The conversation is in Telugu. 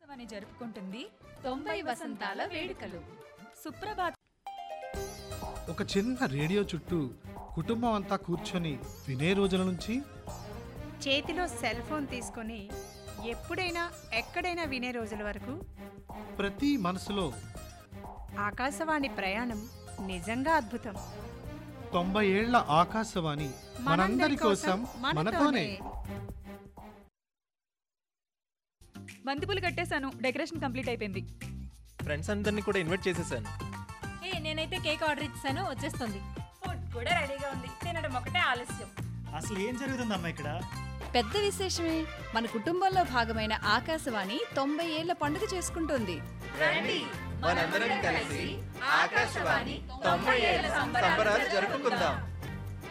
అని జరుపుకుంటుంది తొంభై వసంతాల వేడుకలు సుప్రభాత్ ఒక చిన్న రేడియో చుట్టూ కుటుంబం అంతా కూర్చొని వినే రోజుల నుంచి చేతిలో సెల్ ఫోన్ తీసుకొని ఎప్పుడైనా ఎక్కడైనా వినే రోజుల వరకు ప్రతి మనసులో ఆకాశవాణి ప్రయాణం నిజంగా అద్భుతం తొంభై ఏళ్ల ఆకాశవాణి మనందరి కోసం మనతోనే బంతిపూలు కట్టేశాను డెకరేషన్ కంప్లీట్ అయిపోయింది ఫ్రెండ్స్ అందరినీ కూడా ఇన్వైట్ చేసేసాను ఏ నేనైతే కేక్ ఆర్డర్ ఇచ్చాను వచ్చేస్తుంది ఫుడ్ కూడా రెడీగా ఉంది తినడం ఒకటే ఆలస్యం అసలు ఏం జరుగుతుందమ్మా ఇక్కడ పెద్ద విశేషమే మన కుటుంబంలో భాగమైన ఆకాశవాణి తొంభై ఏళ్ల పండుగ చేసుకుంటోంది మనందరం కలిసి ఆకాశవాణి తొంభై ఏళ్ళ సంబరాలు జరుపుకుందాం